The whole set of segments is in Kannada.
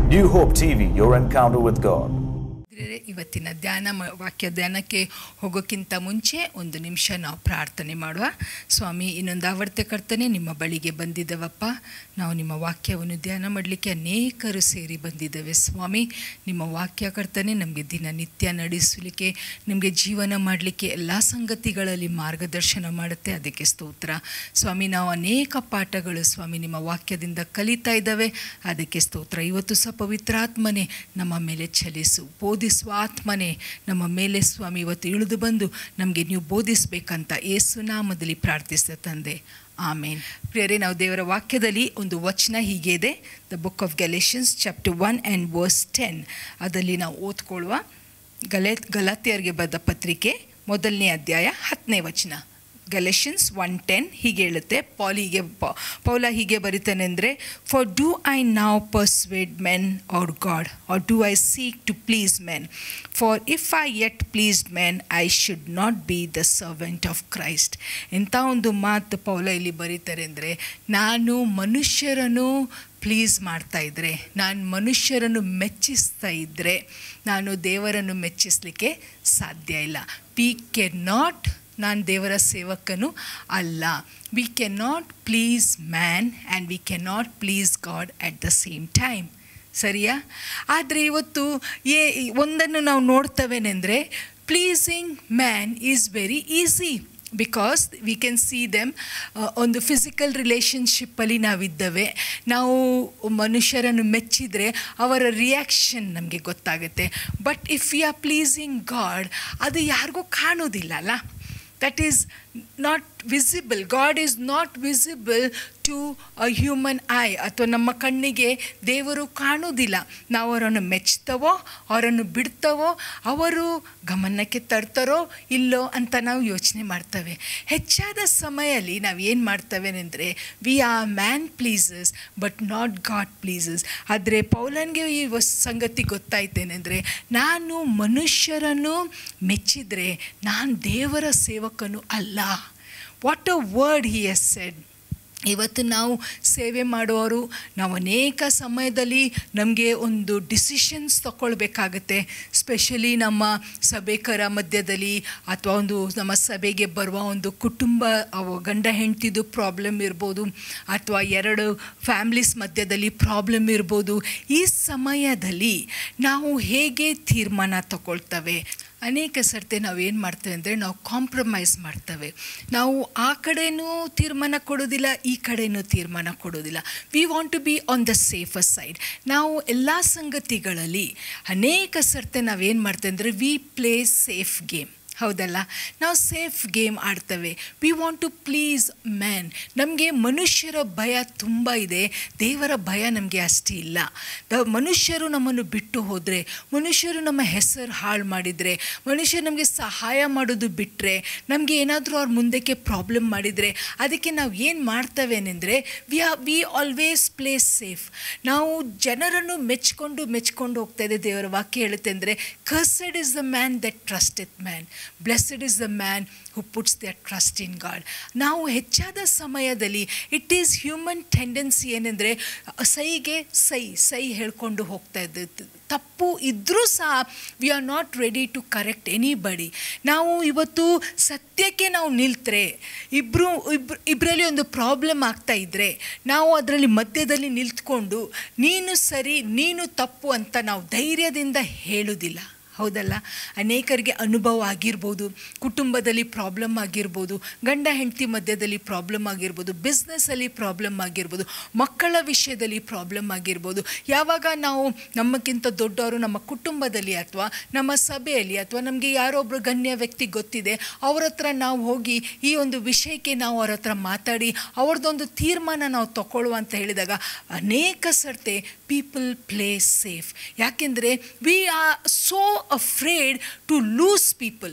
New Hope TV, your encounter with God. ಪ್ರಿಯರೇ, ಇವತ್ತಿನ ಧ್ಯಾನ ಮ- ವಾಕ್ಯ ಧ್ಯಾನಕ್ಕೆ ಹೋಗೋಕ್ಕಿಂತ ಮುಂಚೆ ಒಂದು ನಿಮಿಷ ನಾವು ಪ್ರಾರ್ಥನೆ ಮಾಡುವ ಸ್ವಾಮಿ ಇನ್ನೊಂದು ಆವರ್ತೆ ಕರ್ತನೆ ನಿಮ್ಮ ಬಳಿಗೆ ಬಂದಿದ್ದೇವಪ್ಪ ನಾವು ನಿಮ್ಮ ವಾಕ್ಯವನ್ನು ಧ್ಯಾನ ಮಾಡಲಿಕ್ಕೆ ಅನೇಕರು ಸೇರಿ ಬಂದಿದ್ದೇವೆ ಸ್ವಾಮಿ ನಿಮ್ಮ ವಾಕ್ಯ ಕರ್ತನೆ ನಮಗೆ ದಿನನಿತ್ಯ ನಡೆಸಲಿಕ್ಕೆ ನಮಗೆ ಜೀವನ ಮಾಡಲಿಕ್ಕೆ ಎಲ್ಲ ಸಂಗತಿಗಳಲ್ಲಿ ಮಾರ್ಗದರ್ಶನ ಮಾಡುತ್ತೆ ಅದಕ್ಕೆ ಸ್ತೋತ್ರ ಸ್ವಾಮಿ ನಾವು ಅನೇಕ ಪಾಠಗಳು ಸ್ವಾಮಿ ನಿಮ್ಮ ವಾಕ್ಯದಿಂದ ಕಲಿತಾ ಇದ್ದಾವೆ ಅದಕ್ಕೆ ಸ್ತೋತ್ರ ಇವತ್ತು ಸಹ ಪವಿತ್ರಾತ್ಮನೆ ನಮ್ಮ ಮೇಲೆ ಚಲಿಸು ಬೋಧಿಸುವ ಆತ್ಮನೆ ನಮ್ಮ ಮೇಲೆ ಸ್ವಾಮಿ ಇವತ್ತು ಇಳಿದು ಬಂದು ನಮಗೆ ನೀವು ಬೋಧಿಸಬೇಕಂತ ಏಸು ನಾಮದಲ್ಲಿ ಪ್ರಾರ್ಥಿಸಿದ ತಂದೆ ಆಮೇನ್ ಪ್ರಿಯರೇ ನಾವು ದೇವರ ವಾಕ್ಯದಲ್ಲಿ ಒಂದು ವಚನ ಹೀಗೆ ಇದೆ the book of Galatians chapter one and verse ten ಅದರಲ್ಲಿ ನಾವು ಓದ್ಕೊಳ್ಳುವ ಗಲೆ ಗಲಾತಿಯರಿಗೆ ಬರೆದ ಪತ್ರಿಕೆ ಮೊದಲನೇ ಅಧ್ಯಾಯ ಹತ್ತನೇ ವಚನ ಗಲೆಷನ್ಸ್ ಒನ್ ಟೆನ್ ಹೀಗೆ ಹೇಳುತ್ತೆ ಪಾಲ್ ಹೀಗೆ ಪ- ಪೌಲ ಹೀಗೆ ಬರೀತಾನೆ ಅಂದರೆ for do I now persuade men or God or do I seek to please men for if I yet pleased men I should not be the servant of Christ ಎಂಥ ಒಂದು ಮಾತು ಪೌಲ ಇಲ್ಲಿ ಬರೀತಾರೆ ಅಂದರೆ ನಾನು ಮನುಷ್ಯರನ್ನು ಪ್ಲೀಸ್ ಮಾಡ್ತಾ ಇದ್ದರೆ ನಾನು ಮನುಷ್ಯರನ್ನು ಮೆಚ್ಚಿಸ್ತಾ ಇದ್ದರೆ ನಾನು ದೇವರನ್ನು ಮೆಚ್ಚಿಸಲಿಕ್ಕೆ ಸಾಧ್ಯ ಇಲ್ಲ ವಿ ಕೆ ನಾಟ್ ನಾನು ದೇವರ ಸೇವಕನು ಅಲ್ಲ we can not please man and we can not please God at the same time ಸರಿಯಾ ಆದರೆ ಇವತ್ತು ಏ ಒಂದನ್ನು ನಾವು ನೋಡ್ತವೇನೆಂದರೆ pleasing man is very easy because we can see them ಒಂದು ಫಿಸಿಕಲ್ ರಿಲೇಷನ್ಶಿಪ್ಪಲ್ಲಿ ನಾವಿದ್ದೇವೆ ನಾವು ಮನುಷ್ಯರನ್ನು ಮೆಚ್ಚಿದರೆ ಅವರ ರಿಯಾಕ್ಷನ್ ನಮಗೆ ಗೊತ್ತಾಗುತ್ತೆ but if you are pleasing God ಅದು ಯಾರಿಗೂ ಕಾಣೋದಿಲ್ಲ ಅಲ್ಲ that is not visible God is not visible to a human eye ಅಥವಾ ನಮ್ಮ ಕಣ್ಣಿಗೆ ದೇವರು ಕಾಣುವುದಿಲ್ಲ ನಾವು ಅವರನ್ನು ಮೆಚ್ತವೋ ಅವರನ್ನು ಬಿಡ್ತವೋ ಅವರು ಗಮನಕ್ಕೆ ತರ್ತಾರೋ ಇಲ್ಲೋ ಅಂತ ನಾವು ಯೋಚನೆ ಮಾಡ್ತೇವೆ ಹೆಚ್ಚಾದ ಸಮಯದಲ್ಲಿ ನಾವು ಏನು ಮಾಡ್ತೇವೆ ಅಂದರೆ we are man pleasers but not God pleasers ಆದರೆ ಪೌಲನ್ಗೆ ಈ ವಸ್ ಸಂಗತಿ ಗೊತ್ತಾಯ್ತೇನೆಂದರೆ ನಾನು ಮನುಷ್ಯರನ್ನು ಮೆಚ್ಚಿದರೆ ನಾನು ದೇವರ ಸೇವಕನು ಅಲ್ಲ what a word he has said ಇವತ್ತು ನಾವು ಸೇವೆ ಮಾಡುವವರು ನಾವು ಅನೇಕ ಸಮಯದಲ್ಲಿ ನಮಗೆ ಒಂದು ಡಿಸಿಷನ್ಸ್ ತಗೊಳ್ಬೇಕಾಗತ್ತೆ ಸ್ಪೆಷಲಿ ನಮ್ಮ ಸಭೆಕರ ಮಧ್ಯದಲ್ಲಿ ಅಥವಾ ಒಂದು ನಮ್ಮ ಸಭೆಗೆ ಬರುವ ಒಂದು ಕುಟುಂಬ ಅವ ಗಂಡ ಹೆಂಡ್ತಿದು ಪ್ರಾಬ್ಲಮ್ ಇರ್ಬೋದು ಅಥವಾ ಎರಡು ಫ್ಯಾಮ್ಲೀಸ್ ಮಧ್ಯದಲ್ಲಿ ಪ್ರಾಬ್ಲಮ್ ಇರ್ಬೋದು ಈ ಸಮಯದಲ್ಲಿ ನಾವು ಹೇಗೆ ತೀರ್ಮಾನ ತಗೊಳ್ತವೆ ಅನೇಕ ಸರ್ತಿ ನಾವು ಏನು ಮಾಡ್ತೇವೆ ಅಂದರೆ ನಾವು ಕಾಂಪ್ರಮೈಸ್ ಮಾಡ್ತೇವೆ ನಾವು ಆ ಕಡೆನೂ ತೀರ್ಮಾನ ಕೊಡೋದಿಲ್ಲ ಈ ಕಡೆನೂ ತೀರ್ಮಾನ ಕೊಡೋದಿಲ್ಲ we want to be on the safer side ನಾವು ಎಲ್ಲ ಸಂಗತಿಗಳಲ್ಲಿ ಅನೇಕ ಸರ್ತಿ ನಾವೇನು ಮಾಡ್ತೇವೆ ಅಂದರೆ ವಿ ಪ್ಲೇ ಸೇಫ್ ಗೇಮ್ ಹೌದಲ್ಲ ನಾವು ಸೇಫ್ ಗೇಮ್ ಆಡ್ತೇವೆ we want to please man ನಮಗೆ ಮನುಷ್ಯರ ಭಯ ತುಂಬ ಇದೆ ದೇವರ ಭಯ ನಮಗೆ ಅಷ್ಟೇ ಇಲ್ಲ ದ ಮನುಷ್ಯರು ನಮ್ಮನ್ನು ಬಿಟ್ಟು ಹೋದರೆ ಮನುಷ್ಯರು ನಮ್ಮ ಹೆಸರು ಹಾಳು ಮಾಡಿದರೆ ಮನುಷ್ಯರು ನಮಗೆ ಸಹಾಯ ಮಾಡೋದು ಬಿಟ್ಟರೆ ನಮಗೆ ಏನಾದರೂ ಅವ್ರ ಮುಂದಕ್ಕೆ ಪ್ರಾಬ್ಲಮ್ ಮಾಡಿದರೆ ಅದಕ್ಕೆ ನಾವು ಏನು ಮಾಡ್ತವೇನೆಂದರೆ we are we always play safe ನಾವು ಜನರನ್ನು ಮೆಚ್ಕೊಂಡು ಮೆಚ್ಕೊಂಡು ಹೋಗ್ತಾ ಇದೆ ದೇವರ ವಾಕ್ಯ ಹೇಳುತ್ತೆ ಅಂದರೆ cursed is the man that trust it man blessed is the man who puts the trust in God ನಾವು ಹೆಚ್ಚಾದ ಸಮಯದಲ್ಲಿ ಇಟ್ ಈಸ್ ಹ್ಯೂಮನ್ ಟೆಂಡೆನ್ಸಿ ಏನೆಂದರೆ ಸೈಗೆ ಸೈ ಸೈ ಹೇಳ್ಕೊಂಡು ಹೋಗ್ತಾ ಇದ್ದು ತಪ್ಪು ಇದ್ದರೂ ಸಹ we are not ready to correct anybody ನಾವು ಇವತ್ತು ಸತ್ಯಕ್ಕೆ ನಾವು ನಿಲ್ತರೆ ಇಬ್ಬರು ಇಬ್ರು ಇಬ್ಬರಲ್ಲಿ ಒಂದು ಪ್ರಾಬ್ಲಮ್ ಆಗ್ತಾ ಇದ್ದರೆ ನಾವು ಅದರಲ್ಲಿ ಮಧ್ಯದಲ್ಲಿ ನಿಲ್ತ್ಕೊಂಡು ನೀನು ಸರಿ ನೀನು ತಪ್ಪು ಅಂತ ನಾವು ಧೈರ್ಯದಿಂದ ಹೇಳೋದಿಲ್ಲ ಹೌದಲ್ಲ ಅನೇಕರಿಗೆ ಅನುಭವ ಆಗಿರ್ಬೋದು ಕುಟುಂಬದಲ್ಲಿ ಪ್ರಾಬ್ಲಮ್ ಆಗಿರ್ಬೋದು ಗಂಡ ಹೆಂಡತಿ ಮಧ್ಯದಲ್ಲಿ ಪ್ರಾಬ್ಲಮ್ ಆಗಿರ್ಬೋದು ಬಿಸ್ನೆಸ್ಸಲ್ಲಿ ಪ್ರಾಬ್ಲಮ್ ಆಗಿರ್ಬೋದು ಮಕ್ಕಳ ವಿಷಯದಲ್ಲಿ ಪ್ರಾಬ್ಲಮ್ ಆಗಿರ್ಬೋದು ಯಾವಾಗ ನಾವು ನಮ್ಮಕ್ಕಿಂತ ದೊಡ್ಡವರು ನಮ್ಮ ಕುಟುಂಬದಲ್ಲಿ ಅಥವಾ ನಮ್ಮ ಸಭೆಯಲ್ಲಿ ಅಥವಾ ನಮಗೆ ಯಾರೊಬ್ಬರು ಗಣ್ಯ ವ್ಯಕ್ತಿ ಗೊತ್ತಿದೆ ಅವ್ರ ಹತ್ರ ನಾವು ಹೋಗಿ ಈ ಒಂದು ವಿಷಯಕ್ಕೆ ನಾವು ಅವ್ರ ಹತ್ರ ಮಾತಾಡಿ ಅವ್ರದ್ದೊಂದು ತೀರ್ಮಾನ ನಾವು ತಗೊಳ್ಳುವ ಅಂತ ಹೇಳಿದಾಗ ಅನೇಕ ಸರ್ತೆ ಪೀಪಲ್ ಪ್ಲೇ ಸೇಫ್ ಯಾಕೆಂದರೆ we are so afraid to lose people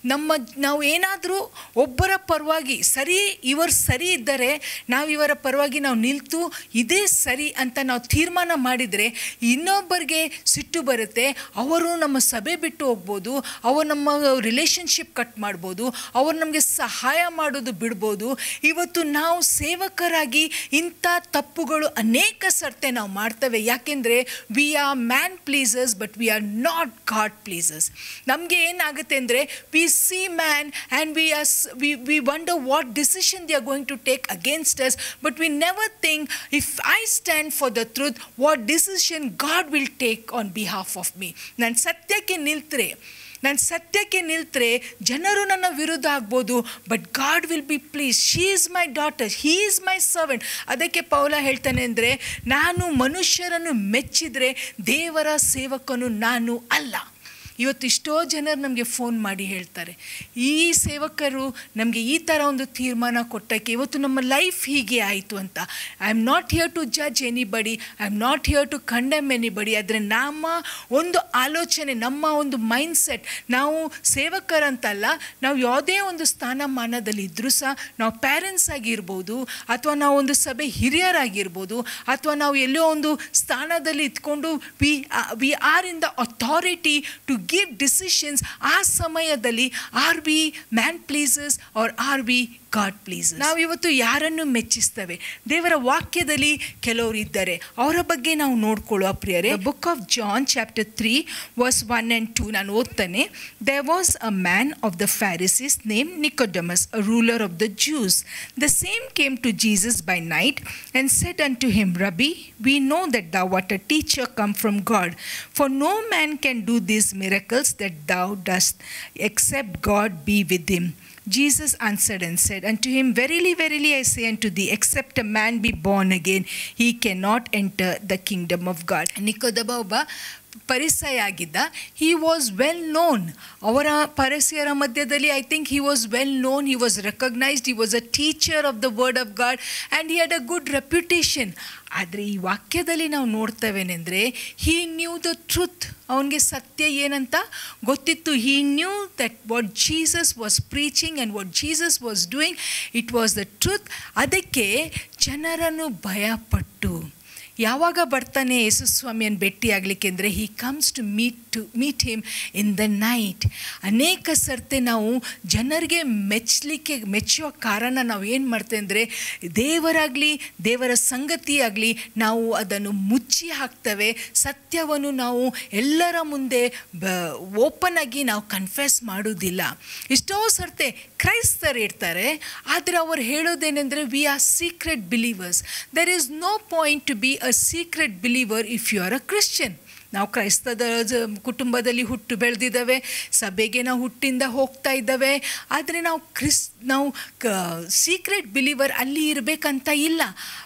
ನಮ್ಮ ನಾವು ಏನಾದರೂ ಒಬ್ಬರ ಪರವಾಗಿ ಸರಿ ಇವರು ಸರಿ ಇದ್ದರೆ ನಾವು ಇವರ ಪರವಾಗಿ ನಾವು ನಿಲ್ತು ಇದೇ ಸರಿ ಅಂತ ನಾವು ತೀರ್ಮಾನ ಮಾಡಿದರೆ ಇನ್ನೊಬ್ಬರಿಗೆ ಸಿಟ್ಟು ಬರುತ್ತೆ ಅವರು ನಮ್ಮ ಸಭೆ ಬಿಟ್ಟು ಹೋಗ್ಬೋದು ಅವರು ನಮ್ಮ ರಿಲೇಷನ್ಶಿಪ್ ಕಟ್ ಮಾಡ್ಬೋದು ಅವರು ನಮಗೆ ಸಹಾಯ ಮಾಡೋದು ಬಿಡ್ಬೋದು ಇವತ್ತು ನಾವು ಸೇವಕರಾಗಿ ಇಂಥ ತಪ್ಪುಗಳು ಅನೇಕ ಸರ್ತೆ ನಾವು ಮಾಡ್ತೇವೆ ಯಾಕೆಂದರೆ we are man pleasers but we are not God pleasers ನಮಗೆ ಏನಾಗುತ್ತೆ ಅಂದರೆ we see man and we are we we wonder what decision they are going to take against us but we never think if I stand for the truth what decision God will take on behalf of me ನಾನು ಸತ್ಯಕ್ಕೆ ನಿಲ್ತರೆ ನಾನು ಸತ್ಯಕ್ಕೆ ನಿಲ್ತರೆ ಜನರು ನನ್ನ ವಿರುದ್ಧ ಆಗ್ಬೋದು but God will be please she is my daughter he is my servant ಅದಕ್ಕೆ ಪೌಲ ಹೇಳ್ತಾನೆ ಅಂದರೆ ನಾನು ಮನುಷ್ಯರನ್ನು ಮೆಚ್ಚಿದರೆ ದೇವರ ಸೇವಕನು ನಾನು ಅಲ್ಲ ಇವತ್ತು ಎಷ್ಟೋ ಜನರು ನಮಗೆ ಫೋನ್ ಮಾಡಿ ಹೇಳ್ತಾರೆ ಈ ಸೇವಕರು ನಮಗೆ ಈ ಥರ ಒಂದು ತೀರ್ಮಾನ ಕೊಟ್ಟಕ್ಕೆ ಇವತ್ತು ನಮ್ಮ ಲೈಫ್ ಹೀಗೆ ಆಯಿತು ಅಂತ I am not here to judge anybody I am not here to condemn anybody ಆದರೆ ನಮ್ಮ ಒಂದು ಆಲೋಚನೆ ನಮ್ಮ ಒಂದು ಮೈಂಡ್ಸೆಟ್ ನಾವು ಸೇವಕರಂತಲ್ಲ ನಾವು ಯಾವುದೇ ಒಂದು ಸ್ಥಾನಮಾನದಲ್ಲಿ ಇದ್ದರೂ ಸಹ ನಾವು ಪ್ಯಾರೆಂಟ್ಸ್ ಆಗಿರ್ಬೋದು ಅಥವಾ ನಾವು ಒಂದು ಸಭೆ ಹಿರಿಯರಾಗಿರ್ಬೋದು ಅಥವಾ ನಾವು ಎಲ್ಲೋ ಒಂದು ಸ್ಥಾನದಲ್ಲಿ ಇದ್ಕೊಂಡು we we are in the authority to give decisions ಆ ಸಮಯದಲ್ಲಿ are we man pleasers are are we God please ನಾವು ಇವತ್ತು ಯಾರನ್ನು ಮೆಚ್ಚಿಸ್ತೇವೆ ದೇವರ ವಾಕ್ಯದಲ್ಲಿ ಕೆಲವರು ಇದ್ದಾರೆ ಅವರ ಬಗ್ಗೆ ನಾವು ನೋಡ್ಕೊಳ್ಳುವ ಪ್ರಿಯರೇ book of John chapter three verse one and two ನಾನು ಓದ್ತಾನೆ there was a man of the Pharisees name Nicodemus a ruler of the Jews the same came to Jesus by night and said unto him rabbi we know that thou art a teacher come from God for no man can do these miracles that thou doest except God be with him Jesus answered and said unto him, Verily, verily, I say unto thee, except a man be born again, he cannot enter the kingdom of God. Nicodemus ಒಬ್ಬ ಪರಿಸಯ ಆಗಿದ್ದ ಹಿ ವಾಸ್ ವೆಲ್ ನೋನ್ ಅವರ ಪರಿಸೆಯರ ಮಧ್ಯದಲ್ಲಿ I think he was well known he was recognised he was a teacher of the word of God and he had a good reputation ಆದರೆ ಈ ವಾಕ್ಯದಲ್ಲಿ ನಾವು ನೋಡ್ತೇವೇನೆಂದರೆ ಹಿ ನ್ಯೂ ದ ಟ್ರುತ್ ಅವನಿಗೆ ಸತ್ಯ ಏನಂತ ಗೊತ್ತಿತ್ತು he knew that what Jesus was preaching and what Jesus was doing it was the truth ಅದಕ್ಕೆ ಜನರನ್ನು ಭಯಪಟ್ಟು ಯಾವಾಗ ಬರ್ತಾನೆ ಯೇಸುಸ್ವಾಮಿಯನ್ನು ಭೇಟಿಯಾಗಲಿಕ್ಕೆ ಅಂದರೆ he comes to meet to meet him in the night ಅನೇಕ ಸರ್ತೆ ನಾವು ಜನರಿಗೆ ಮೆಚ್ಚಲಿಕ್ಕೆ ಮೆಚ್ಚುವ ಕಾರಣ ನಾವು ಏನು ಮಾಡ್ತೇವೆ ಅಂದರೆ ದೇವರಾಗಲಿ ದೇವರ ಸಂಗತಿ ಆಗಲಿ ನಾವು ಅದನ್ನು ಮುಚ್ಚಿ ಹಾಕ್ತೇವೆ ಸತ್ಯವನ್ನು ನಾವು ಎಲ್ಲರ ಮುಂದೆ ಬ ಓಪನ್ ಆಗಿ ನಾವು ಕನ್ಫೆಸ್ ಮಾಡೋದಿಲ್ಲ ಎಷ್ಟೋ ಸರ್ತೆ ಕ್ರೈಸ್ತರು ಇರ್ತಾರೆ ಆದರೆ ಅವರು ಹೇಳೋದೇನೆಂದರೆ we are secret believers there is no point to be a secret believer if you are a Christian ನಾವು ಕ್ರೈಸ್ತದ ಕುಟುಂಬದಲ್ಲಿ ಹುಟ್ಟು ಬೆಳೆದಿದ್ದಾವೆ ಸಭೆಗೆ ನಾವು ಹುಟ್ಟಿಂದ ಹೋಗ್ತಾ ಇದ್ದಾವೆ ಆದರೆ ನಾವು ಕ್ರಿಸ್ ನಾವು ಕ ಸೀಕ್ರೆಟ್ ಬಿಲೀವರ್ ಅಲ್ಲಿ ಇರಬೇಕಂತ ಇಲ್ಲ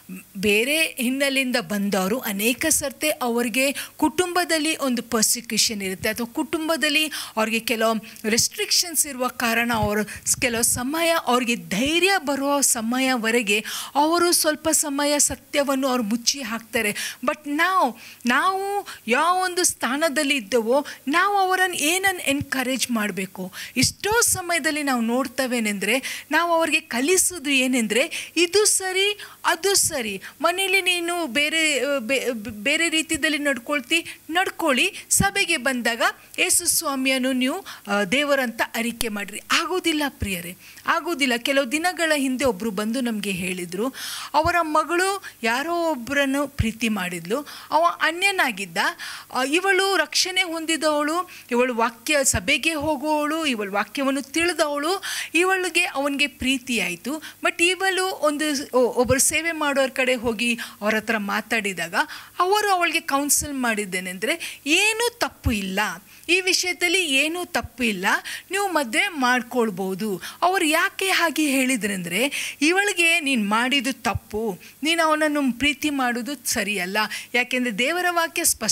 ಬೇರೆ ಹಿನ್ನೆಲೆಯಿಂದ ಬಂದವರು ಅನೇಕ ಸರ್ತೆ ಅವರಿಗೆ ಕುಟುಂಬದಲ್ಲಿ ಒಂದು ಪರ್ಸಿಕ್ಯೂಷನ್ ಇರುತ್ತೆ ಅಥವಾ ಕುಟುಂಬದಲ್ಲಿ ಅವ್ರಿಗೆ ಕೆಲವು ರೆಸ್ಟ್ರಿಕ್ಷನ್ಸ್ ಇರುವ ಕಾರಣ ಅವರು ಕೆಲವು ಸಮಯ ಅವ್ರಿಗೆ ಧೈರ್ಯ ಬರುವ ಸಮಯವರೆಗೆ ಅವರು ಸ್ವಲ್ಪ ಸಮಯ ಸತ್ಯವನ್ನು ಅವ್ರು ಮುಚ್ಚಿ ಹಾಕ್ತಾರೆ ಬಟ್ ನಾವು ನಾವು ಯಾವ ಒಂದು ಸ್ಥಾನದಲ್ಲಿ ಇದ್ದವೋ ನಾವು ಅವರನ್ನು ಏನನ್ನು ಎನ್ಕರೇಜ್ ಮಾಡಬೇಕು ಇಷ್ಟೋ ಸಮಯದಲ್ಲಿ ನಾವು ನೋಡ್ತವೇನೆಂದರೆ ನಾವು ಅವ್ರಿಗೆ ಕಲಿಸೋದು ಏನೆಂದರೆ ಇದು ಸರಿ ಅದು ಸರಿ ಮನೇಲಿ ನೀನು ಬೇರೆ ಬೇರೆ ರೀತಿಯಲ್ಲಿ ನಡ್ಕೊಳ್ತಿ ನಡ್ಕೊಳ್ಳಿ ಸಭೆಗೆ ಬಂದಾಗ ಯೇಸು ಸ್ವಾಮಿಯನ್ನು ನೀವು ದೇವರಂತ ಅರಿಕೆ ಮಾಡಿರಿ ಆಗೋದಿಲ್ಲ ಪ್ರಿಯರೇ ಆಗೋದಿಲ್ಲ ಕೆಲವು ದಿನಗಳ ಹಿಂದೆ ಒಬ್ಬರು ಬಂದು ನಮಗೆ ಹೇಳಿದರು ಅವರ ಮಗಳು ಯಾರೋ ಒಬ್ಬರನ್ನು ಪ್ರೀತಿ ಮಾಡಿದ್ಲು ಅವ ಅನ್ಯನಾಗಿದ್ದ ಇವಳು ರಕ್ಷಣೆ ಹೊಂದಿದವಳು ಇವಳು ವಾಕ್ಯ ಸಭೆಗೆ ಹೋಗುವವಳು ಇವಳು ವಾಕ್ಯವನ್ನು ತಿಳಿದವಳು ಇವಳಿಗೆ ಅವನಿಗೆ ಪ್ರೀತಿ ಆಯಿತು ಬಟ್ ಇವಳು ಒಂದು ಒಬ್ಬರು ಸೇವೆ ಮಾಡೋರ ಕಡೆ ಹೋಗಿ ಅವ್ರ ಹತ್ರ ಮಾತಾಡಿದಾಗ ಅವರು ಅವಳಿಗೆ ಕೌನ್ಸಿಲ್ ಮಾಡಿದ್ದೇನೆಂದರೆ ಏನೂ ತಪ್ಪು ಇಲ್ಲ ಈ ವಿಷಯದಲ್ಲಿ ಏನೂ ತಪ್ಪು ಇಲ್ಲ ನೀವು ಮದುವೆ ಮಾಡ್ಕೊಳ್ಬೋದು ಅವ್ರು ಯಾಕೆ ಹಾಗೆ ಹೇಳಿದ್ರಂದರೆ ಇವಳಿಗೆ ನೀನು ಮಾಡಿದ್ದು ತಪ್ಪು ನೀನು ಅವನನ್ನು ಪ್ರೀತಿ ಮಾಡೋದು ಸರಿಯಲ್ಲ ಯಾಕೆಂದರೆ ದೇವರ ವಾಕ್ಯ ಸ್ಪಷ್ಟವಾಗಿ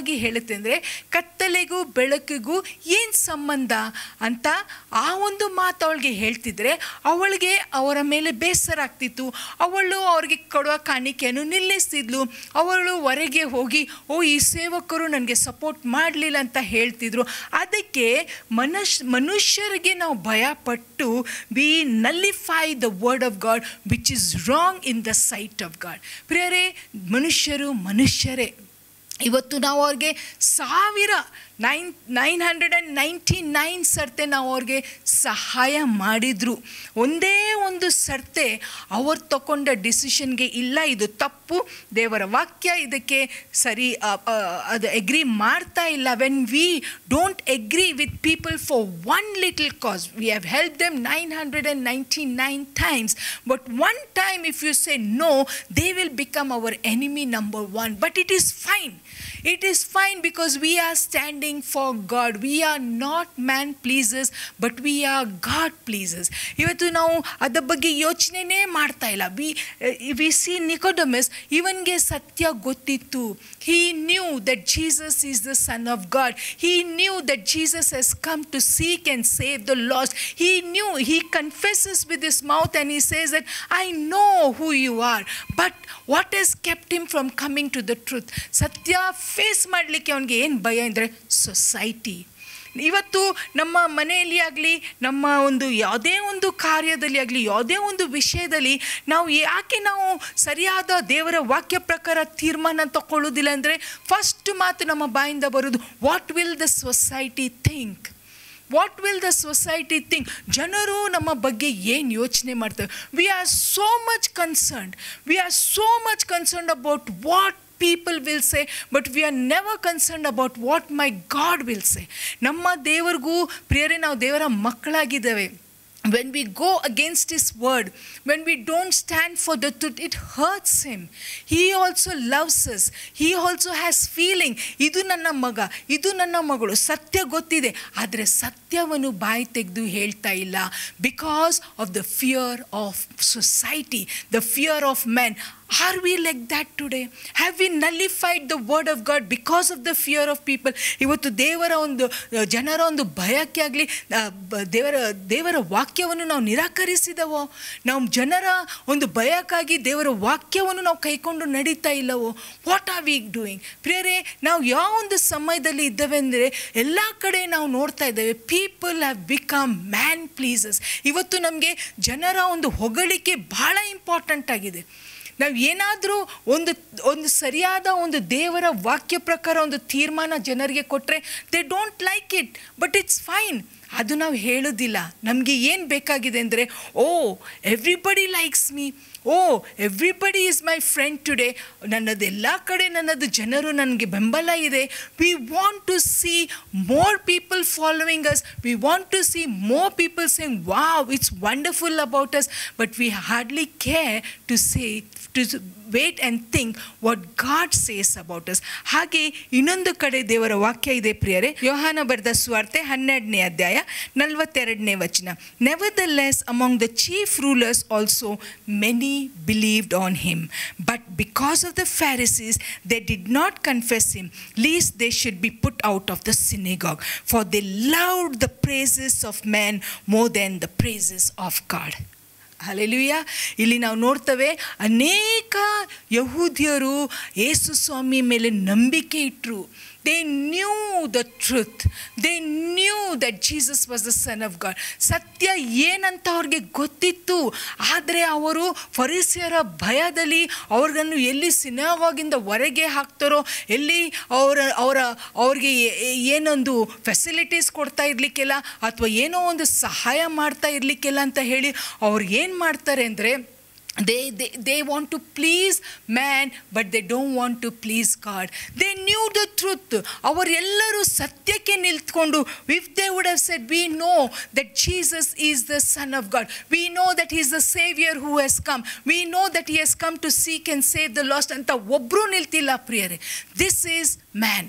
ಸ್ಪಷ್ಟವಾಗಿ ಹೇಳುತ್ತೆ ಅಂದರೆ ಕತ್ತಲೆಗೂ ಬೆಳಕಿಗೂ ಏನು ಸಂಬಂಧ ಅಂತ ಆ ಒಂದು ಮಾತು ಅವಳಿಗೆ ಹೇಳ್ತಿದ್ರೆ ಅವಳಿಗೆ ಅವರ ಮೇಲೆ ಬೇಸರ ಆಗ್ತಿತ್ತು ಅವಳು ಅವ್ರಿಗೆ ಕೊಡುವ ಕಾಣಿಕೆಯನ್ನು ನಿಲ್ಲಿಸ್ತಿದ್ಲು ಅವಳು ಹೊರಗೆ ಹೋಗಿ ಓ ಈ ಸೇವಕರು ನನಗೆ ಸಪೋರ್ಟ್ ಮಾಡಲಿಲ್ಲ ಅಂತ ಹೇಳ್ತಿದ್ರು ಅದಕ್ಕೆ ಮನುಷ್ಯ ಮನುಷ್ಯರಿಗೆ ನಾವು ಭಯಪಟ್ಟು we nullify the word of God which is wrong in the sight of God ಪ್ರಿಯರೇ ಮನುಷ್ಯರು ಮನುಷ್ಯರೇ ಇವತ್ತು ನಾವು ಅವ್ರಿಗೆ ಸಾವಿರ nine nine hundred and ninety nine ಸರ್ತೆ ನಾವು ಅವ್ರಿಗೆ ಸಹಾಯ ಮಾಡಿದರು ಒಂದೇ ಒಂದು ಸರ್ತೆ ಅವ್ರು ತಗೊಂಡ ಡಿಸಿಷನ್ಗೆ ಇಲ್ಲ ಇದು ತಪ್ಪು ದೇವರ ವಾಕ್ಯ ಇದಕ್ಕೆ ಸರಿ ಆ, ಆ, ಅದು ಎಗ್ರಿ ಮಾಡ್ತಾ ಇಲ್ಲ when we don't agree with people for one little cause we have help them nine hundred and ninety nine times but one time if you say no they will become our enemy number one but it is fine it is fine because we are standing for God. We are not man pleasers, but we are God pleasers. ಇವತ್ತು ನಾವು ಅದ್ರ ಬಗ್ಗೆ ಯೋಚನೆನೇ ಮಾಡ್ತಾ ಇಲ್ಲ ವಿ ವಿ ಸಿ ನಿಕೋಡಮಸ್ ಇವನ್ಗೆ ಸತ್ಯ ಗೊತ್ತಿತ್ತು he knew that Jesus is the son of God he knew that Jesus has come to seek and save the lost he knew he confesses with this mouth and he says that I know who you are but what is kept him from coming to the truth ಸತ್ಯ ಫೇಸ್ ಮಾಡಲಿಕ್ಕೆ ಅವನಿಗೆ ಏನು ಭಯ ಅಂದರೆ ಸೊಸೈಟಿ ಇವತ್ತು ನಮ್ಮ ಮನೆಯಲ್ಲಿ ಆಗಲಿ ನಮ್ಮ ಒಂದು ಯಾವುದೇ ಒಂದು ಕಾರ್ಯದಲ್ಲಿ ಆಗಲಿ ಯಾವುದೇ ಒಂದು ವಿಷಯದಲ್ಲಿ ನಾವು ಯಾಕೆ ನಾವು ಸರಿಯಾದ ದೇವರ ವಾಕ್ಯ ಪ್ರಕಾರ ತೀರ್ಮಾನ ತಗೊಳ್ಳೋದಿಲ್ಲ ಅಂದರೆ ಫಸ್ಟ್ ಮಾತು ನಮ್ಮ ಬಾಯಿಂದ ಬರೋದು what will the society think what will the society think ಜನರು ನಮ್ಮ ಬಗ್ಗೆ ಏನು ಯೋಚನೆ ಮಾಡ್ತಾರೆ we are so much concerned we are so much concerned about what people will say but we are never concerned about what my God will say ನಮ್ಮ ದೇವರಿಗೂ ಪ್ರಿಯರೇ ನಾವು ದೇವರ ಮಕ್ಕಳಾಗಿದ್ದೇವೆ when we go against his word when we don't stand for the truth it hurts him he also loves us he also has feeling ಇದು ನನ್ನ ಮಗ ಇದು ನನ್ನ ಮಗಳು ಸತ್ಯ ಗೊತ್ತಿದೆ ಆದರೆ ಸತ್ಯವನ್ನು ಬಾಯಿ ತೆಗೆದು ಹೇಳ್ತಾ ಇಲ್ಲ because of the fear of society the fear of men are we like that today have we nullified the word of God because of the fear of people ಇವತ್ತು ದೇವರ ಒಂದು ಆ, ಜನರ ಒಂದು ಭಯಕ್ಕೆ ಆಗಲಿ ದೇವರ ದೇವರ ವಾಕ್ಯವನ್ನು ನಾವು ನಿರಾಕರಿಸಿದವೋ ನಾವು ಜನರ ಒಂದು ಭಯಕ್ಕಾಗಿ ದೇವರ ವಾಕ್ಯವನ್ನು ನಾವು ಕೈಕೊಂಡು ನಡೀತಾ ಇಲ್ಲವೋ ವಾಟ್ ಆರ್ ವಿ ಡೂಯಿಂಗ್ ಪ್ರಿಯರೇ ನಾವು ಯಾವ ಒಂದು ಸಮಯದಲ್ಲಿ ಇದ್ದೇವೆ ಅಂದರೆ ಎಲ್ಲ ಕಡೆ ನಾವು ನೋಡ್ತಾ ಇದ್ದೇವೆ people have become man pleasers ಇವತ್ತು ನಮಗೆ ಜನರ ಒಂದು ಹೊಗಳಿಕೆ ಬಹಳ ಇಂಪಾರ್ಟೆಂಟ್ ಆಗಿದೆ ನಾವು ಏನಾದರೂ ಒಂದು ಒಂದು ಸರಿಯಾದ ಒಂದು ದೇವರ ವಾಕ್ಯ ಪ್ರಕಾರ ಒಂದು ತೀರ್ಮಾನ ಜನರಿಗೆ ಕೊಟ್ಟರೆ they don't like it but it's fine ಅದು ನಾವು ಹೇಳೋದಿಲ್ಲ ನಮಗೆ ಏನು ಬೇಕಾಗಿದೆ ಅಂದರೆ oh everybody likes me oh everybody is my friend today ನನ್ನದು ಎಲ್ಲ ಕಡೆ ನನ್ನದು ಜನರು ನನಗೆ ಬೆಂಬಲ ಇದೆ we want to see more people following us we want to see more people saying wow it's wonderful about us but we hardly care to say to wait and think what God says about us ಹಾಗೆ ಇನ್ನೊಂದು ಕಡೆ ದೇವರ ವಾಕ್ಯ ಇದೆ ಪ್ರಿಯರೇ ಯೋಹಾನ ಬರೆದ ಸ್ವಾರ್ತೆ ಹನ್ನೆರಡನೇ ಅಧ್ಯಾಯ ನಲವತ್ತೆರಡನೇ ವಚನ nevertheless among the chief rulers also many believed on him but because of the Pharisees they did not confess him lest they should be put out of the synagogue for they loved the praises of man more than the praises of God hallelujah ಇಲ್ಲಿ ನಾವು ನೋಡ್ತೇವೆ ಅನೇಕ ಯಹೂದ್ಯರು ಯೇಸು ಸ್ವಾಮಿ ಮೇಲೆ ನಂಬಿಕೆ ಇಟ್ಟರು they knew the truth they knew that Jesus was the son of God ಸತ್ಯ ಏನಂತ ಅವ್ರಿಗೆ ಗೊತ್ತಿತ್ತು ಆದರೆ ಅವರು ಫರಿಸಿಯರ ಭಯದಲ್ಲಿ ಅವ್ರಿಗನ್ನು ಎಲ್ಲಿ ಸಿನವಾಗಿಂದ ಹೊರಗೆ ಹಾಕ್ತಾರೋ ಎಲ್ಲಿ ಅವರ ಅವರ ಅವ್ರಿಗೆ ಏ- ಏ- ಏನೊಂದು ಫೆಸಿಲಿಟೀಸ್ ಕೊಡ್ತಾ ಇರಲಿಕ್ಕಿಲ್ಲ ಅಥವಾ ಏನೋ ಒಂದು ಸಹಾಯ ಮಾಡ್ತಾ ಇರಲಿಕ್ಕಿಲ್ಲ ಅಂತ ಹೇಳಿ ಅವ್ರು ಏನು ಮಾಡ್ತಾರೆ ಅಂದರೆ they, they they want to please man but they don't want to please god they knew the truth ಅವರೆಲ್ಲರೂ ಸತ್ಯಕ್ಕೆ ನಿಲ್ತ್ಕೊಂಡು if they would have said we know that jesus is the son of god we know that he is the savior who has come we know that he has come to seek and save the lost ಅಂತ ಒಬ್ಬರೂ ನಿಲ್ತಿಲ್ಲ ಪ್ರಿಯರೇ this is man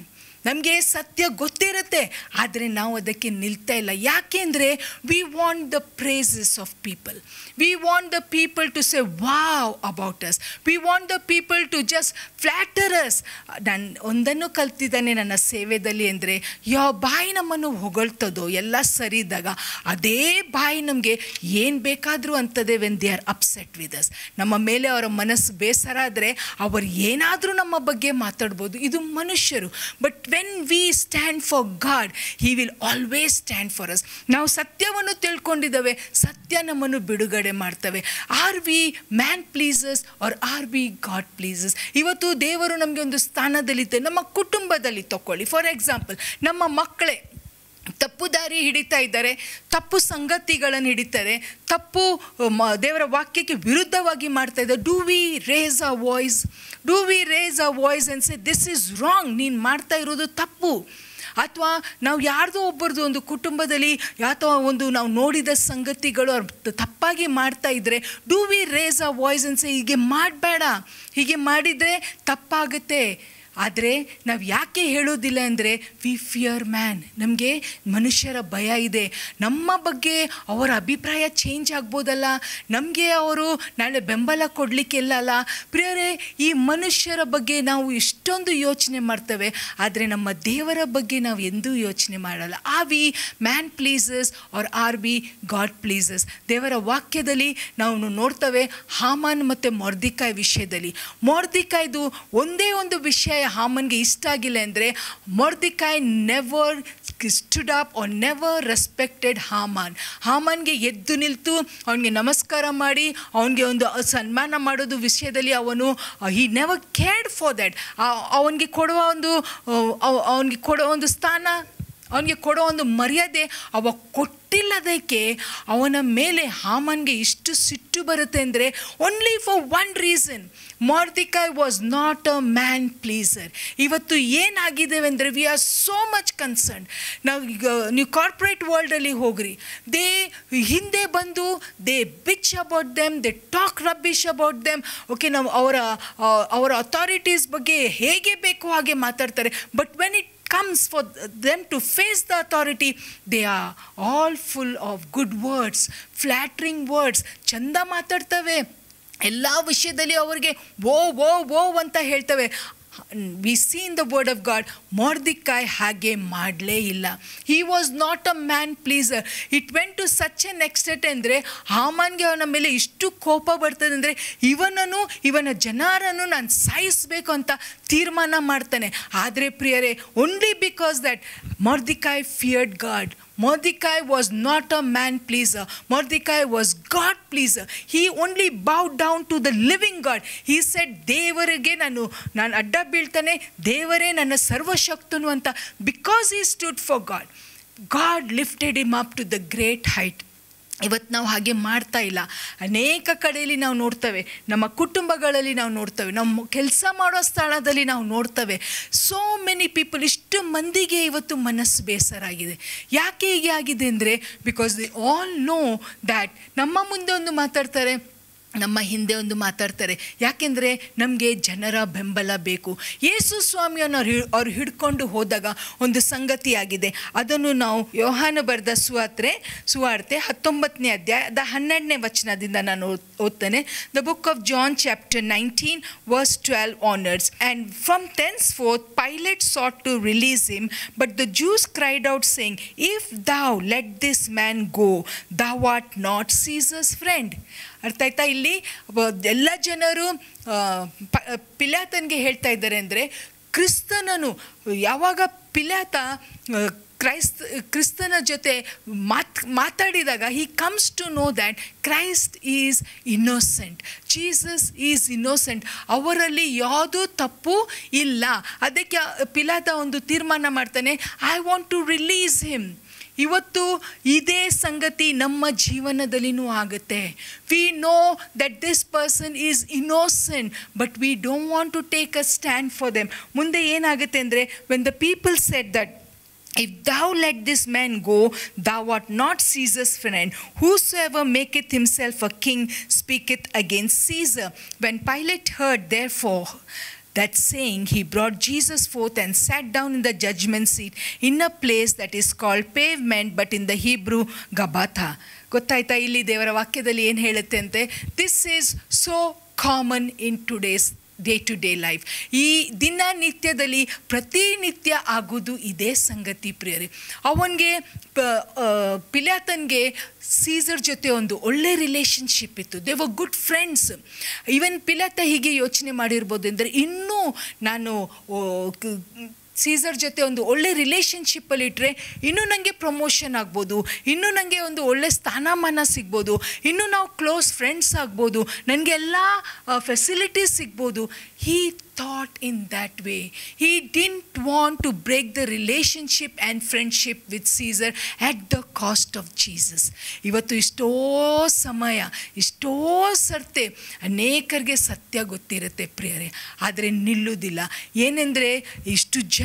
ನಮಗೆ ಸತ್ಯ ಗೊತ್ತಿರುತ್ತೆ ಆದರೆ ನಾವು ಅದಕ್ಕೆ ನಿಲ್ತಾ ಇಲ್ಲ ಯಾಕೆ ಅಂದರೆ we want the praises of people we want the people to say wow about us we want the people to just flatter us ನಾನು ಒಂದನ್ನು ಕಲ್ತಿದ್ದಾನೆ ನನ್ನ ಸೇವೆಯಲ್ಲಿ ಅಂದರೆ ಯಾವ ಬಾಯಿ ನಮ್ಮನ್ನು ಹೊಗಳ್ತದೋ ಎಲ್ಲ ಸರಿ ಇದ್ದಾಗ ಅದೇ ಬಾಯಿ ನಮಗೆ ಏನು ಬೇಕಾದರೂ ಅಂತದೆ when they are upset with us ನಮ್ಮ ಮೇಲೆ ಅವರ ಮನಸ್ಸು ಬೇಸರ ಆದರೆ ಅವರು ಏನಾದರೂ ನಮ್ಮ ಬಗ್ಗೆ ಮಾತಾಡ್ಬೋದು ಇದು ಮನುಷ್ಯರು but when we stand for God he will always stand for us ನಾವು ಸತ್ಯವನ್ನು ತಿಳ್ಕೊಂಡಿದ್ದೇವೆ ಸತ್ಯ ನಮ್ಮನ್ನು ಬಿಡುಗಡೆ ಮಾಡ್ತವೆ are we man pleasers are are we God pleasers ಇವತ್ತು ದೇವರು ನಮಗೆ ಒಂದು ಸ್ಥಾನದಲ್ಲಿದ್ದೆ ನಮ್ಮ ಕುಟುಂಬದಲ್ಲಿ ತಗೊಳ್ಳಿ ಫಾರ್ ಎಕ್ಸಾಂಪಲ್ ನಮ್ಮ ಮಕ್ಕಳೇ ತಪ್ಪು ದಾರಿ ಹಿಡಿತಾ ಇದ್ದಾರೆ ತಪ್ಪು ಸಂಗತಿಗಳನ್ನು ಹಿಡಿತಾರೆ ತಪ್ಪು ಮ ದೇವರ ವಾಕ್ಯಕ್ಕೆ ವಿರುದ್ಧವಾಗಿ ಮಾಡ್ತಾ ಇದ್ದಾರೆ do we raise a voice do we raise a voice and say this is wrong ನೀನು ಮಾಡ್ತಾ ಇರೋದು ತಪ್ಪು ಅಥವಾ ನಾವು ಯಾರ್ದೋ ಒಬ್ಬರದು ಒಂದು ಕುಟುಂಬದಲ್ಲಿ ಅಥವಾ ಒಂದು ನಾವು ನೋಡಿದ ಸಂಗತಿಗಳು ಅವ್ರು ತಪ್ಪಾಗಿ ಮಾಡ್ತಾ ಇದ್ದರೆ do we raise a voice and say ಹೀಗೆ ಮಾಡಬೇಡ ಹೀಗೆ ಮಾಡಿದರೆ ತಪ್ಪಾಗುತ್ತೆ ಆದರೆ ನಾವು ಯಾಕೆ ಹೇಳೋದಿಲ್ಲ ಅಂದರೆ ವಿ ಫಿಯರ್ ಮ್ಯಾನ್ ನಮಗೆ ಮನುಷ್ಯರ ಭಯ ಇದೆ ನಮ್ಮ ಬಗ್ಗೆ ಅವರ ಅಭಿಪ್ರಾಯ ಚೇಂಜ್ ಆಗ್ಬೋದಲ್ಲ ನಮಗೆ ಅವರು ನಾಳೆ ಬೆಂಬಲ ಕೊಡಲಿಕ್ಕೆಲ್ಲ ಅಲ್ಲ ಪ್ರಿಯರೇ ಈ ಮನುಷ್ಯರ ಬಗ್ಗೆ ನಾವು ಇಷ್ಟೊಂದು ಯೋಚನೆ ಮಾಡ್ತೇವೆ ಆದರೆ ನಮ್ಮ ದೇವರ ಬಗ್ಗೆ ನಾವು ಎಂದೂ ಯೋಚನೆ ಮಾಡಲ್ಲ are we man pleasers are are be God pleasers ದೇವರ ವಾಕ್ಯದಲ್ಲಿ ನಾವು ನೋಡ್ತೇವೆ ಹಾಮಾನ್ ಮತ್ತು ಮೊರ್ದಿಕಾಯ್ ವಿಷಯದಲ್ಲಿ ಮೊರ್ದಿಕಾಯ್ದು ಒಂದೇ ಒಂದು ವಿಷಯ ಹಾಮನ್ಗೆ ಇಷ್ಟ ಆಗಿಲ್ಲ ಅಂದರೆ Mordecai never stood up or never respected Haman ಹಾಮಾನ್ಗೆ ಎದ್ದು ನಿಲ್ತು ಅವನಿಗೆ ನಮಸ್ಕಾರ ಮಾಡಿ ಅವನಿಗೆ ಒಂದು ಸನ್ಮಾನ ಮಾಡೋದು ವಿಷಯದಲ್ಲಿ ಅವನು he never cared for that ಅವನಿಗೆ ಕೊಡುವ ಒಂದು ಅವನಿಗೆ ಕೊಡೋ ಒಂದು ಸ್ಥಾನ ಅವನಿಗೆ ಕೊಡೋ ಒಂದು ಮರ್ಯಾದೆ ಅವ ಕೊಟ್ಟಿಲ್ಲದಕ್ಕೆ ಅವನ ಮೇಲೆ ಹಾಮನ್ಗೆ ಇಷ್ಟು ಸಿಟ್ಟು ಬರುತ್ತೆ ಅಂದರೆ only for one reason Mordecai was not a man pleaser ಇವತ್ತು ಏನಾಗಿದ್ದೇವೆ ಅಂದರೆ we are so much concern ನಾವು ಈಗ ನೀವು ಕಾರ್ಪೊರೇಟ್ ವರ್ಲ್ಡಲ್ಲಿ ಹೋಗ್ರಿ ದೇ ಹಿಂದೆ ಬಂದು they bitch about them they talk rubbish about them okay ನಾವು ಅವರ ಅವರ ಅಥಾರಿಟೀಸ್ ಬಗ್ಗೆ ಹೇಗೆ ಬೇಕು ಹಾಗೆ ಮಾತಾಡ್ತಾರೆ but when it comes for them to face the authority, they are all full of good words, flattering words. ಚಂದ ಮಾತಾಡ್ತವೆ ಎಲ್ಲ ವಿಷಯದಲ್ಲಿ ಅವ್ರಿಗೆ ಓ ಓ ಓ ಅಂತ ಹೇಳ್ತವೆ we see in the word of God Mordecai ಹಾಗೆ ಮಾಡಲೇ ಇಲ್ಲ he was not a man pleaser it went to such an extent ಅಂದರೆ ಹಾಮಾನ್ಗೆ ಅವನ ಮೇಲೆ ಇಷ್ಟು ಕೋಪ ಬರ್ತದೆ ಅಂದರೆ ಇವನನ್ನು ಇವನ ಜನರನ್ನು ನಾನು ಸಾಯಿಸಬೇಕು ಅಂತ ತೀರ್ಮಾನ ಮಾಡ್ತಾನೆ ಆದರೆ ಪ್ರಿಯರೇ only because that Mordecai feared God Mordecai was not a man pleaser. Mordecai was God pleaser. He only bowed down to the living God. He said, ದೇವರಿಗೆ ನಾನು ನಾನು ಅಡ್ಡ ಬೀಳ್ತಾನೆ ದೇವರೇ ನನ್ನ ಸರ್ವಶಕ್ತನು ಅಂತ because he stood for God God lifted him up to the great height ಇವತ್ತು ನಾವು ಹಾಗೆ ಮಾಡ್ತಾ ಇಲ್ಲ ಅನೇಕ ಕಡೆಯಲ್ಲಿ ನಾವು ನೋಡ್ತೇವೆ ನಮ್ಮ ಕುಟುಂಬಗಳಲ್ಲಿ ನಾವು ನೋಡ್ತೇವೆ ನಮ್ಮ ಕೆಲಸ ಮಾಡೋ ಸ್ಥಳದಲ್ಲಿ ನಾವು ನೋಡ್ತೇವೆ ಸೋ ಮೆನಿ ಪೀಪಲ್ ಇಷ್ಟು ಮಂದಿಗೆ ಇವತ್ತು ಮನಸ್ಸು ಬೇಸರ ಆಗಿದೆ ಯಾಕೆ ಹೀಗೆ ಆಗಿದೆ ಅಂದರೆ because they all know that ನಮ್ಮ ಮುಂದೆ ಒಂದು ಮಾತಾಡ್ತಾರೆ ನಮ್ಮ ಹಿಂದೆ ಒಂದು ಮಾತಾಡ್ತಾರೆ ಯಾಕೆಂದರೆ ನಮಗೆ ಜನರ ಬೆಂಬಲ ಬೇಕು ಯೇಸು ಸ್ವಾಮಿಯನ್ನು ಅವ್ರು ಹಿ- ಅವ್ರು ಹಿಡ್ಕೊಂಡು ಹೋದಾಗ ಒಂದು ಸಂಗತಿ ಆಗಿದೆ ಅದನ್ನು ನಾವು ಯೋಹಾನ ಬರೆದ ಸುವಾರ್ತೆ ಸುವಾರ್ತೆ ಹತ್ತೊಂಬತ್ತನೇ ಅಧ್ಯಾಯದ ಹನ್ನೆರಡನೇ ವಚನದಿಂದ ನಾನು ಓದ್- ಓದ್ತೇನೆ the book of John chapter nineteen verse twelve onwards and from thence forth Pilate sought to release him but the Jews cried out saying if thou let this man go thou art not ಸೀಸಸ್ ಫ್ರೆಂಡ್ ಅರ್ಥ ಆಯ್ತಾ ಇಲ್ಲಿ ಒಬ್ಬ- ಎಲ್ಲ ಜನರು ಆ, ಪ ಪಿಲಾತನ್ಗೆ ಹೇಳ್ತಾ ಇದ್ದಾರೆ ಅಂದರೆ ಕ್ರಿಸ್ತನನು ಯಾವಾಗ ಪಿಲಾತ ಆ, ಕ್ರೈಸ್ತ ಕ್ರಿಸ್ತನ ಜೊತೆ ಮಾತ್ ಮಾತಾಡಿದಾಗ he comes to know that Christ is innocent Jesus is innocent ಅವರಲ್ಲಿ ಯಾವುದೂ ತಪ್ಪು ಇಲ್ಲ ಅದಕ್ಕೆ ಪಿಲಾತ ಒಂದು ತೀರ್ಮಾನ ಮಾಡ್ತಾನೆ I want to release him ಇವತ್ತು ಇದೇ ಸಂಗತಿ ನಮ್ಮ ಜೀವನದಲ್ಲಿನೂ ಆಗುತ್ತೆ we know that this person is innocent but we don't want to take a stand for them ಮುಂದೆ ಏನಾಗುತ್ತೆ ಅಂದರೆ when the people said that If thou let this man go, thou art not Caesar's friend. Whosoever maketh himself a king speaketh against Caesar. When Pilate heard, therefore, that saying, he brought Jesus forth and sat down in the judgment seat in a place that is called pavement, but in the Hebrew, Gabatha. ಗೊತ್ತಾಯ್ತಾ ಇಲ್ಲಿ ದೇವರ ವಾಕ್ಯದಲ್ಲಿ ಏನು ಹೇಳುತ್ತೆ ಅಂತೆ this is so common in today's day to day life ಈ ದಿನನಿತ್ಯದಲ್ಲಿ ಪ್ರತಿನಿತ್ಯ ಆಗೋದು ಇದೇ ಸಂಗತಿ ಪ್ರಿಯರೇ ಅವನಿಗೆ ಪಿಲಾತನ್ಗೆ ಸೀಸರ್ ಜೊತೆ ಒಂದು ಒಳ್ಳೆ ರಿಲೇಷನ್ಶಿಪ್ ಇತ್ತು they were good friends even ಪಿಲಾತ ಹೀಗೆ ಯೋಚನೆ ಮಾಡಿರ್ಬೋದು ಅಂದರೆ ಇನ್ನೂ ನಾನು ಓ, ಕ- ಸೀಸರ್ ಜೊತೆ ಒಂದು ಒಳ್ಳೆ ರಿಲೇಷನ್ಶಿಪ್ಪಲ್ಲಿ ಇಟ್ಟರೆ ಇನ್ನೂ ನನಗೆ ಪ್ರಮೋಷನ್ ಆಗ್ಬೋದು ಇನ್ನೂ ನನಗೆ ಒಂದು ಒಳ್ಳೆ ಸ್ಥಾನಮಾನ ಸಿಗ್ಬೋದು ಇನ್ನೂ ನಾವು ಕ್ಲೋಸ್ ಫ್ರೆಂಡ್ಸ್ ಆಗ್ಬೋದು ನನಗೆಲ್ಲ ಫೆಸಿಲಿಟೀಸ್ ಸಿಗ್ಬೋದು he thought in that way he didn't want to break the relationship and friendship with Caesar at the cost of Jesus ಇವತ್ತು ಇಷ್ಟೋ ಸಮಯ ಇಷ್ಟೋ ಸರ್ತೆ ಅನೇಕರಿಗೆ ಸತ್ಯ ಗೊತ್ತಿರುತ್ತೆ ಪ್ರಿಯರೇ ಆದರೆ ನಿಲ್ಲುವುದಿಲ್ಲ ಏನೆಂದರೆ ಇಷ್ಟು ಜನ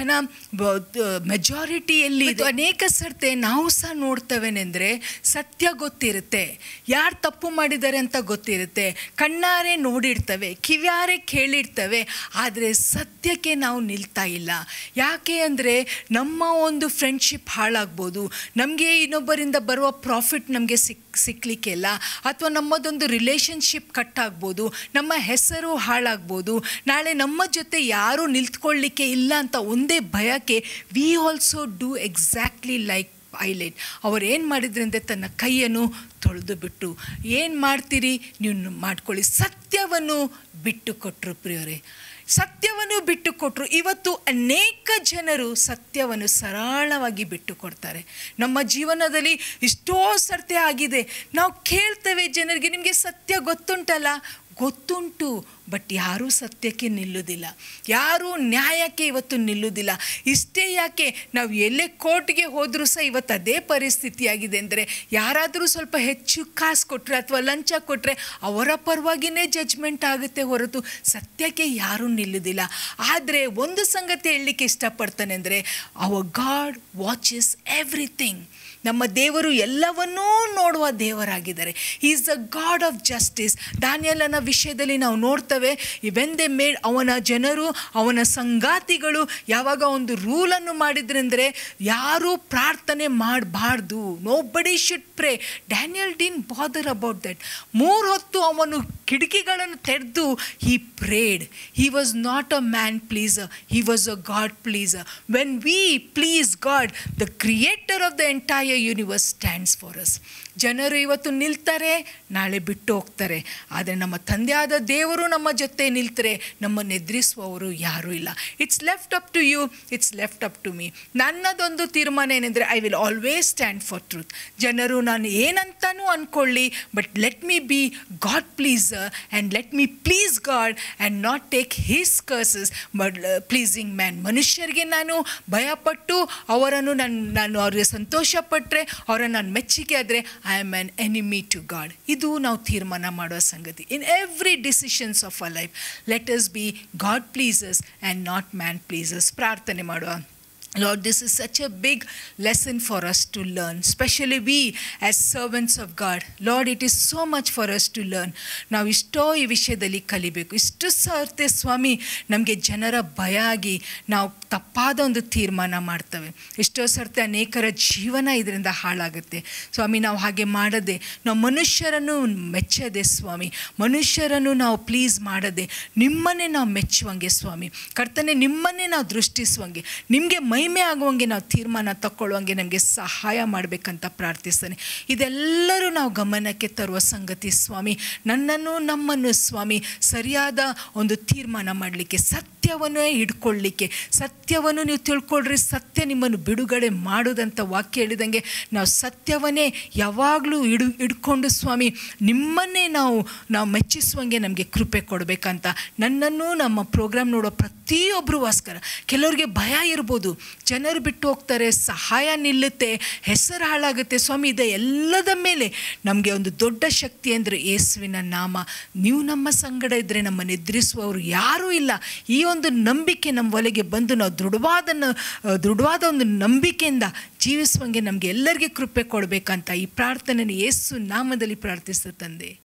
ಮೆಜಾರಿಟಿಯಲ್ಲಿ ಅನೇಕ ಸರ್ತೆ ನಾವು ಸಹ ನೋಡ್ತವೇನೆಂದರೆ ಸತ್ಯ ಗೊತ್ತಿರುತ್ತೆ ಯಾರು ತಪ್ಪು ಮಾಡಿದ್ದಾರೆ ಅಂತ ಗೊತ್ತಿರುತ್ತೆ ಕಣ್ಣಾರೆ ನೋಡಿರ್ತವೆ ಕಿವ್ಯಾರೆ ಕೇಳಿರ್ತವೆ ಆದರೆ ಸತ್ಯಕ್ಕೆ ನಾವು ನಿಲ್ತಾ ಇಲ್ಲ ಯಾಕೆ ಅಂದರೆ ನಮ್ಮ ಒಂದು ಫ್ರೆಂಡ್ಶಿಪ್ ಹಾಳಾಗ್ಬೋದು ನಮಗೆ ಇನ್ನೊಬ್ಬರಿಂದ ಬರುವ ಪ್ರಾಫಿಟ್ ನಮಗೆ ಸಿಕ್ ಸಿಕ್ಕಲಿಕ್ಕೆ ಇಲ್ಲ ಅಥವಾ ನಮ್ಮದೊಂದು ರಿಲೇಷನ್ಶಿಪ್ ಕಟ್ ಆಗ್ಬೋದು ನಮ್ಮ ಹೆಸರು ಹಾಳಾಗ್ಬೋದು ನಾಳೆ ನಮ್ಮ ಜೊತೆ ಯಾರೂ ನಿಂತ್ಕೊಳ್ಳಿಕ್ಕೆ ಇಲ್ಲ ಅಂತ ಒಂದೇ ಭಯಕ್ಕೆ we also do exactly like Pilate ಅವ್ರು ಏನು ಮಾಡಿದ್ರಂತೆ ತನ್ನ ಕೈಯನ್ನು ತೊಳೆದು ಬಿಟ್ಟು ಏನು ಮಾಡ್ತೀರಿ ನೀವು ಮಾಡ್ಕೊಳ್ಳಿ ಸತ್ಯವನ್ನು ಬಿಟ್ಟು ಕೊಟ್ಟರು ಪ್ರಿಯರೇ ಸತ್ಯವನ್ನು ಬಿಟ್ಟು ಕೊಟ್ಟರು ಇವತ್ತು ಅನೇಕ ಜನರು ಸತ್ಯವನ್ನು ಸರಳವಾಗಿ ಬಿಟ್ಟು ಕೊಡ್ತಾರೆ ನಮ್ಮ ಜೀವನದಲ್ಲಿ ಇಷ್ಟೋ ಸರ್ತೆ ಆಗಿದೆ ನಾವು ಕೇಳ್ತೇವೆ ಜನರಿಗೆ ನಿಮಗೆ ಸತ್ಯ ಗೊತ್ತುಂಟಲ್ಲ ಗೊತ್ತುಂಟು ಬಟ್ ಯಾರೂ ಸತ್ಯಕ್ಕೆ ನಿಲ್ಲುವುದಿಲ್ಲ ಯಾರೂ ನ್ಯಾಯಕ್ಕೆ ಇವತ್ತು ನಿಲ್ಲುವುದಿಲ್ಲ ಇಷ್ಟೇ ಯಾಕೆ ನಾವು ಎಲ್ಲೇ ಕೋರ್ಟ್ಗೆ ಹೋದರೂ ಸಹ ಇವತ್ತು ಅದೇ ಪರಿಸ್ಥಿತಿಯಾಗಿದೆ ಅಂದರೆ ಯಾರಾದರೂ ಸ್ವಲ್ಪ ಹೆಚ್ಚು ಕಾಸು ಕೊಟ್ಟರೆ ಅಥವಾ ಲಂಚ ಕೊಟ್ಟರೆ ಅವರ ಪರವಾಗಿಯೇ ಜಜ್ಮೆಂಟ್ ಆಗುತ್ತೆ ಹೊರತು ಸತ್ಯಕ್ಕೆ ಯಾರೂ ನಿಲ್ಲುವುದಿಲ್ಲ ಆದರೆ ಒಂದು ಸಂಗತಿ ಹೇಳಲಿಕ್ಕೆ ಇಷ್ಟಪಡ್ತಾನೆ ಅಂದರೆ ಅವರ್ ಗಾಡ್ ವಾಚಸ್ ಎವ್ರಿಥಿಂಗ್ ನಮ್ಮ ದೇವರು ಎಲ್ಲವನ್ನೂ ನೋಡುವ ದೇವರಾಗಿದ್ದಾರೆ is the God of justice ದಾನಿಯಲನ ವಿಷಯದಲ್ಲಿ ನಾವು ನೋಡ್ತೇವೆ ವೆನ್ ದೆ ಮೇಡ್ ಅವನ ಜನರು ಅವನ ಸಂಗಾತಿಗಳು ಯಾವಾಗ ಒಂದು ರೂಲನ್ನು ಮಾಡಿದ್ರೆಂದರೆ ಯಾರೂ ಪ್ರಾರ್ಥನೆ ಮಾಡಬಾರ್ದು nobody should pray Daniel didn't bother about that ಮೂರು ಹೊತ್ತು ಅವನು ಕಿಟಕಿಗಳನ್ನು ತೆರೆದು he prayed he was not a man pleaser he was a God pleaser when we please God the creator of the entire universe stands for us ಜನರು ಇವತ್ತು ನಿಲ್ತಾರೆ ನಾಳೆ ಬಿಟ್ಟು ಹೋಗ್ತಾರೆ ಆದರೆ ನಮ್ಮ ತಂದೆಯಾದ ದೇವರು ನಮ್ಮ ಜೊತೆ ನಿಲ್ತಾರೆ ನಮ್ಮನ್ನು ಎದುರಿಸುವವರು ಯಾರೂ ಇಲ್ಲ it's left up to you it's left up to me ನನ್ನದೊಂದು ತೀರ್ಮಾನ ಏನೆಂದರೆ I will always stand for truth ಜನರು ನಾನು ಏನಂತಾನೂ ಅಂದ್ಕೊಳ್ಳಿ but let me be God pleaser and let me please God and not take his curses but pleasing man ಮನುಷ್ಯರಿಗೆ ನಾನು ಭಯಪಟ್ಟು ಅವರನ್ನು ನಾನು ನಾನು ಅವ್ರಿಗೆ ಸಂತೋಷಪಟ್ಟರೆ ಅವರನ್ನು ನಾನು ಮೆಚ್ಚುಗೆ ಆದರೆ I am an enemy to God ಇದು ನಾವು ತೀರ್ಮಾನ ಮಾಡುವ ಸಂಗತಿ in every decisions of a life let us be God pleasers and not man pleasers ಪ್ರಾರ್ಥನೆ ಮಾಡುವ Lord, this is such a big lesson for us to learn, especially we as servants of God. Lord, it is so much for us to learn. ನಾವು ಇಷ್ಟೋ ಈ ವಿಷಯದಲ್ಲಿ ಕಲಿಬೇಕು ಇಷ್ಟು ಸರ್ತೆ ಸ್ವಾಮಿ ನಮಗೆ ಜನರ ಭಯ ಆಗಿ ನಾವು ತಪ್ಪಾದ ಒಂದು ತೀರ್ಮಾನ ಮಾಡ್ತೇವೆ ಎಷ್ಟೋ ಸರ್ತೆ ಅನೇಕರ ಜೀವನ ಇದರಿಂದ ಹಾಳಾಗುತ್ತೆ ಸ್ವಾಮಿ ನಾವು ಹಾಗೆ ಮಾಡದೆ ನಾವು ಮನುಷ್ಯರನ್ನು ಮೆಚ್ಚದೆ ಸ್ವಾಮಿ ಮನುಷ್ಯರನ್ನು ನಾವು ಪ್ಲೀಸ್ ಮಾಡದೆ ನಿಮ್ಮನ್ನೇ ನಾವು ಮೆಚ್ಚುವಂಗೆ ಸ್ವಾಮಿ ಕರ್ತನೆ ನಿಮ್ಮನ್ನೇ ನಾವು ದೃಷ್ಟಿಸುವಂಗೆ ನಿಮಗೆ ಮಹಿಮೆ ಆಗುವಂಗೆ ನಾವು ತೀರ್ಮಾನ ತಗೊಳ್ಳುವಂಗೆ ನಮಗೆ ಸಹಾಯ ಮಾಡಬೇಕಂತ ಪ್ರಾರ್ಥಿಸ್ತೇನೆ ಇದೆಲ್ಲರೂ ನಾವು ಗಮನಕ್ಕೆ ತರುವ ಸಂಗತಿ ಸ್ವಾಮಿ ನನ್ನನ್ನು ನಮ್ಮನ್ನು ಸ್ವಾಮಿ ಸರಿಯಾದ ಒಂದು ತೀರ್ಮಾನ ಮಾಡಲಿಕ್ಕೆ ಸತ್ಯವನ್ನೇ ಹಿಡ್ಕೊಳ್ಳಿಕ್ಕೆ ಸತ್ಯವನ್ನು ನೀವು ತಿಳ್ಕೊಳ್ರಿ ಸತ್ಯ ನಿಮ್ಮನ್ನು ಬಿಡುಗಡೆ ಮಾಡೋದಂತ ವಾಕ್ಯ ಹೇಳಿದಂಗೆ ನಾವು ಸತ್ಯವನ್ನೇ ಯಾವಾಗಲೂ ಹಿಡು ಹಿಡ್ಕೊಂಡು ಸ್ವಾಮಿ ನಿಮ್ಮನ್ನೇ ನಾವು ನಾವು ಮೆಚ್ಚಿಸುವಂಗೆ ನಮಗೆ ಕೃಪೆ ಕೊಡಬೇಕಂತ ನನ್ನನ್ನು ನಮ್ಮ ಪ್ರೋಗ್ರಾಮ್ ನೋಡೋ ಪ್ರತಿಯೊಬ್ಬರಿಗೋಸ್ಕರ ಕೆಲವರಿಗೆ ಭಯ ಇರ್ಬೋದು ಜನರು ಬಿಟ್ಟು ಹೋಗ್ತಾರೆ ಸಹಾಯ ನಿಲ್ಲುತ್ತೆ ಹೆಸರು ಹಾಳಾಗುತ್ತೆ ಸ್ವಾಮಿ ಇದೆ ಎಲ್ಲದ ಮೇಲೆ ನಮಗೆ ಒಂದು ದೊಡ್ಡ ಶಕ್ತಿ ಅಂದರೆ ಯೇಸುವಿನ ನಾಮ ನೀವು ನಮ್ಮ ಸಂಗಡ ಇದ್ದರೆ ನಮ್ಮನ್ನು ಎದುರಿಸುವವರು ಯಾರೂ ಇಲ್ಲ ಈ ಒಂದು ನಂಬಿಕೆ ನಮ್ಮ ಒಳಗೆ ಬಂದು ನಾವು ದೃಢವಾದ ನ- ದೃಢವಾದ ಒಂದು ನಂಬಿಕೆಯಿಂದ ಜೀವಿಸುವಂಗೆ ನಮಗೆ ಎಲ್ಲರಿಗೆ ಕೃಪೆ ಕೊಡಬೇಕಂತ ಈ ಪ್ರಾರ್ಥನೆಯನ್ನು ಯೇಸು ನಾಮದಲ್ಲಿ ಪ್ರಾರ್ಥಿಸ್ತ ತಂದೆ